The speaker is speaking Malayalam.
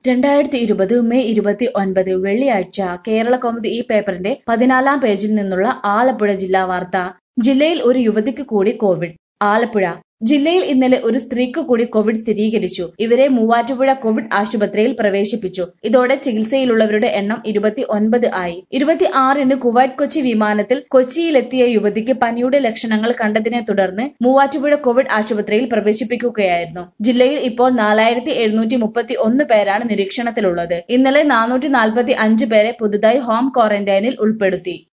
രണ്ടായിരത്തി ഇരുപത് മെയ് ഇരുപത്തി ഒൻപത് വെള്ളിയാഴ്ച കേരള കൗമുദി ഈ പേപ്പറിന്റെ പതിനാലാം പേജിൽ നിന്നുള്ള ആലപ്പുഴ ജില്ലാ വാർത്ത ജില്ലയിൽ ഒരു യുവതിക്ക് കൂടി കോവിഡ് ആലപ്പുഴ ജില്ലയിൽ ഇന്നലെ ഒരു സ്ത്രീക്ക് കൂടി കോവിഡ് സ്ഥിരീകരിച്ചു ഇവരെ മൂവാറ്റുപുഴ കോവിഡ് ആശുപത്രിയിൽ പ്രവേശിപ്പിച്ചു ഇതോടെ ചികിത്സയിലുള്ളവരുടെ എണ്ണം ഇരുപത്തി ഒൻപത് ആയി ഇരുപത്തി ആറിന് കുവൈറ്റ് കൊച്ചി വിമാനത്തിൽ കൊച്ചിയിലെത്തിയ യുവതിക്ക് പനിയുടെ ലക്ഷണങ്ങൾ കണ്ടതിനെ തുടർന്ന് മൂവാറ്റുപുഴ കോവിഡ് ആശുപത്രിയിൽ പ്രവേശിപ്പിക്കുകയായിരുന്നു ജില്ലയിൽ ഇപ്പോൾ നാലായിരത്തി എഴുന്നൂറ്റി മുപ്പത്തി ഒന്ന് പേരാണ് നിരീക്ഷണത്തിലുള്ളത് ഇന്നലെ നാനൂറ്റി നാൽപ്പത്തി അഞ്ച് പേരെ പുതുതായി ഹോം ക്വാറന്റൈനിൽ ഉൾപ്പെടുത്തി